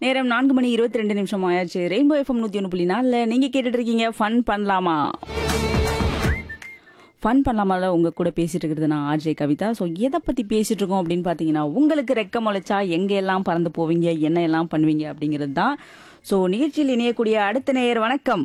நேரம் நான்கு மணி இருபத்தி ரெண்டு நிமிஷம் ஆயாச்சு ரெயின்போ எஃப்எம் நூற்றி ஒன்று புள்ளி நாலில் நீங்கள் கேட்டுட்டு இருக்கீங்க ஃபன் பண்ணலாமா ஃபன் பண்ணலாமால உங்கள் கூட பேசிட்டு இருக்கிறது நான் ஆர்ஜே கவிதா ஸோ எதை பற்றி பேசிட்டு இருக்கோம் அப்படின்னு பார்த்தீங்கன்னா உங்களுக்கு ரெக்க முளைச்சா எங்கே எல்லாம் பறந்து போவீங்க என்ன எல்லாம் பண்ணுவீங்க அப்படிங்கிறது தான் ஸோ நிகழ்ச்சியில் இணையக்கூடிய அடுத்த நேயர் வணக்கம்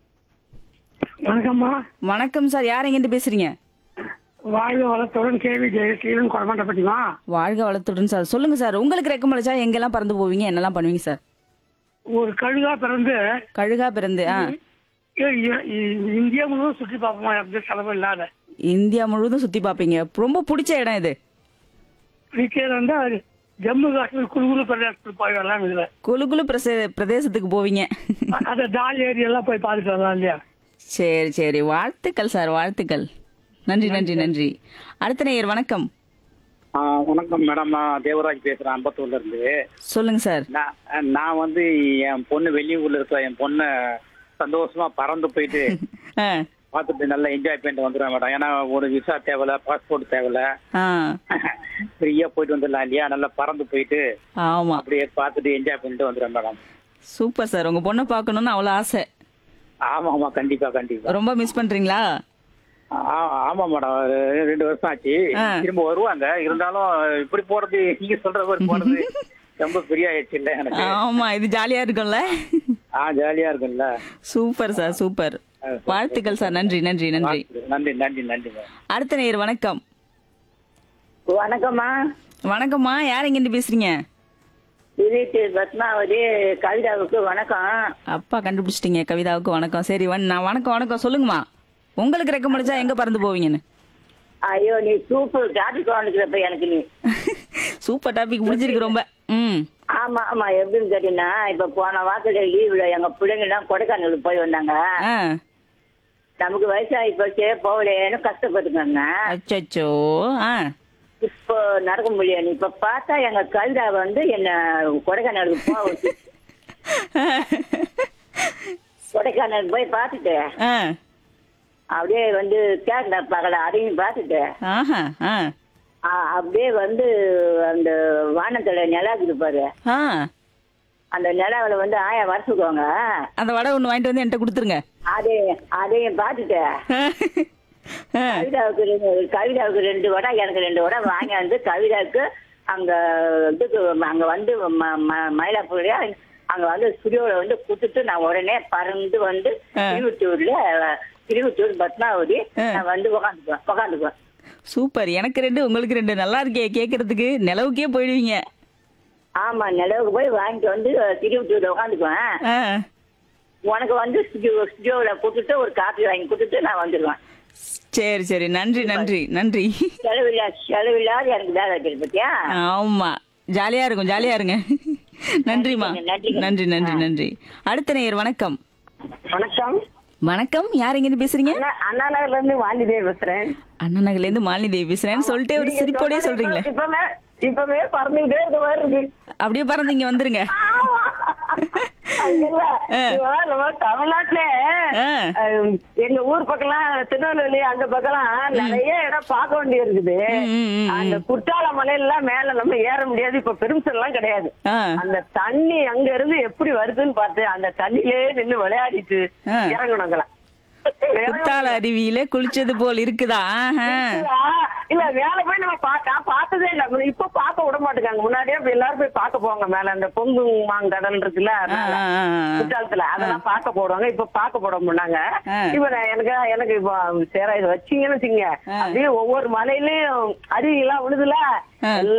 வணக்கம்மா வணக்கம் சார் யார் எங்கிட்டு பேசுறீங்க வாழ்க வளத்துடன் கேவி ஜெயசீலன் குழம்பட்டப்பட்டிமா வாழ்க வளத்துடன் சார் சொல்லுங்க சார் உங்களுக்கு ரெக்க முளைச்சா எங்கெல்லாம் பறந்து போவீங்க என்னெல்லாம் பண்ணுவீங்க சார் ஒரு கழுகா பிறந்து கழுகா பிறந்து ஆ இ- இ- இ- இந்தியா முழுவதும் சுற்றி பார்ப்போமா எந்த செலவு இல்லாத இந்தியா முழுவதும் சுத்தி பாப்பீங்க ரொம்ப பிடிச்ச இடம் இது நிச்சயம் வந்து அது ஜம்மு காஷ்மீர் குழுகுலு பிரதேசத்துக்கு போய் வரலாம் இதுல குழு குழு பிரசே பிரதேசத்துக்கு போவீங்க அந்த டால் ஏரியெல்லாம் போய் பார்த்துட்டு வரலாம் இல்லையா சரி சரி வாழ்த்துக்கள் சார் வாழ்த்துக்கள் நன்றி நன்றி நன்றி அடுத்த நேயர் வணக்கம் ஆ, வணக்கம் மேடம் நான் தேவராஜ் பேசுறேன் அம்பத்தூர்ல இருந்து சொல்லுங்க சார் நான் நான் வந்து என் பொண்ணு வெளியூர்ல இருக்க என் பொண்ணை சந்தோஷமா பறந்து போயிட்டு ஆ பார்த்துட்டு நல்லா என்ஜாய் பண்ணிட்டு வந்துடுவேன் மேடம் ஏன்னா ஒரு விசா தேவையில்ல பாஸ்போர்ட் தேவையில்ல ஆ ஃப்ரீயா போயிட்டு வந்துடலாம் இல்லையா நல்லா பறந்து போயிட்டு ஆமா அப்படியே பார்த்துட்டு என்ஜாய் பண்ணிட்டு வந்துடுவேன் மேடம் சூப்பர் சார் உங்க பொண்ணை பார்க்கணும்னு அவ்வளோ ஆசை ஆமா ஆமா கண்டிப்பா கண்டிப்பா ரொம்ப மிஸ் பண்றீங்களா ஆ- ஆமா மேடம் ரெ- ரெண்டு வருஷம் ஆச்சு ஆ. திரும்ப வருவாங்க இருந்தாலும் இப்படி போறது நீங்க சொல்ற மாதிரி போறது ரொம்ப பெரிய ஆயிடுச்சு இல்ல எனக்கு ஆமா இது ஜாலியா இருக்கும்ல ஆ ஜாலியா இருக்கும்ல சூப்பர் சார் சூப்பர் வாழ்த்துக்கள் சார் நன்றி நன்றி நன்றி நன்றி நன்றி நன்றி மேடம் அடுத்த நேயர் வணக்கம் வணக்கம்மா வணக்கம்மா யார் எங்கிட்டு பேசுறீங்க வீட்டு பத்மாவதி கவிதாவுக்கு வணக்கம் அப்பா கண்டுபிடிச்சிட்டீங்க கவிதாவுக்கு வணக்கம் சரி வண் நான் வணக்கம் வணக்கம் சொல்லுங்கம்மா உங்களுக்கு ரெக்க முடிச்சா எங்க பறந்து போவீங்கன்னு ஐயோ நீ சூப்பர் டாபிக் வந்துக்கிறப்ப எனக்கு நீ சூப்பர் டாபிக் முடிஞ்சிருக்கு ரொம்ப ம் ஆமா ஆமா எப்படின்னு கேட்டீங்கன்னா இப்ப போன வாரத்துல லீவ்ல எங்க பிள்ளைங்க எல்லாம் கொடைக்கானலுக்கு போய் வந்தாங்க ஆ நமக்கு வயசாகி போச்சு போகலேன்னு கஷ்டப்பட்டுக்காங்க அச்சோ ஆ இப்போ நடக்க முடியாது இப்ப பார்த்தா எங்க கவிதா வந்து என்ன கொடைக்கானலுக்கு போக வச்சு கொடைக்கானலுக்கு போய் பார்த்துட்டு ஆ அப்படியே வந்து கேட்கல பகல அதையும் பார்த்துட்டு ஆஹா ஆ ஆ, அப்படியே வந்து அந்த வானத்துல நிலா இருக்குது பாரு ஆ அந்த நிலாவில வந்து ஆயா வரச்சுக்கோங்க அந்த வடை ஒன்று வாங்கிட்டு வந்து என்கிட்ட கொடுத்துருங்க அதே அதையும் பார்த்துட்டு ஆ, கவிதாவுக்கு ரெண்டு கவிதாவுக்கு ரெண்டு வடை எனக்கு ரெண்டு வடை வாங்கி வந்து கவிதாவுக்கு அங்க இதுக்கு அங்க வந்து ம- ம- மயிலாப்பூர்ல அங்க வந்து ஸ்டுடியோல வந்து கொடுத்துட்டு நான் உடனே பறந்து வந்து ஆ. திருவத்தூர்ல திருவத்தூர் பத்மாவதி ஆ. நான் வந்து உக்காந்துக்குவேன் உக்காந்துக்குவேன் சூப்பர் எனக்கு ரெண்டு உங்களுக்கு ரெண்டு நல்லா இருக்கே கேட்கறதுக்கு நிலவுக்கே போயிடுவீங்க ஆமா நிலவுக்கு போய் வாங்கிட்டு வந்து திருவத்தூர்ல உக்காந்துக்குவேன் ஆ உனக்கு வந்து ஸ்டுடியோ ஸ்டுடியோல கொடுத்துட்டு ஒரு காப்பி வாங்கி கொடுத்துட்டு நான் வந்துடுவேன் சரி சரி நன்றி நன்றி நன்றி செலவில்லா செலவில்லாத எனக்கு வேலை வைக்கிறது பத்தியா ஆமா ஜாலியா இருக்கும் ஜாலியா இருங்க நன்றிம்மா நன்றிங்க. நன்றி நன்றி நன்றி அடுத்த நேயர் வணக்கம் வணக்கம் வணக்கம் யார் எங்கிருந்து பேசுறீங்க அண்ணா நகர்ல இருந்து வாலிதே பேசுறேன் அண்ணா நகர்ல இருந்து மாலினி தேவி பேசுறேன்னு சொல்லிட்டு ஒரு சிரிப்போடயே சொல்றீங்களே இப்பவே இப்பவே பறந்துகிட்டே இருக்க மாதிரி இருக்கு அப்படியே பறந்து இங்க வந்துருங்க இல்ல, ஆ. இப்போ நம்ம தமிழ்நாட்டுல ஆ. அஹ், எங்க ஊர் பக்கம்லாம் திருநெல்வேலி அந்த பக்கம்லாம் நிறைய இடம் பார்க்க வேண்டி இருக்குது ம், ம், ம், அந்த குற்றால மலையெல்லாம் மேல நம்ம ஏற முடியாது இப்ப பெரும்சல் எல்லாம் கிடையாது ஆ. அந்த தண்ணி அங்க இருந்து எப்படி வருதுன்னு பார்த்து அந்த தண்ணியிலே நின்னு விளையாடிட்டு ஆ. இறங்கணுங்களா குத்தால அருவியில குளிச்சது போல் இருக்குதா ஆஹா. இல்ல வேலை போய் நம்ம பார்க்க பார்த்ததே இல்ல அப்புறம் இப்ப பார்க்க விட மாட்டேங்காங்க முன்னாடியே இப்ப எல்லாரும் போய் பார்க்க போவாங்க மேல அந்த பொங்கு மாங்கடல் இருக்குல்ல ஆ, மேல. ஆ, ஆ, ஆ. குற்றாலத்துல அதெல்லாம் பார்க்க போடுவாங்க இப்ப பார்க்க போட முன்னாங்க ஆ. இப்ப நான் எனக்கு எனக்கு இப்போ சேரா இது வச்சீங்கன்னு வச்சுங்க ஆ. அப்படியே ஒவ்வொரு மலையிலயும் அருவி எல்லாம் விழுதுல ஆ.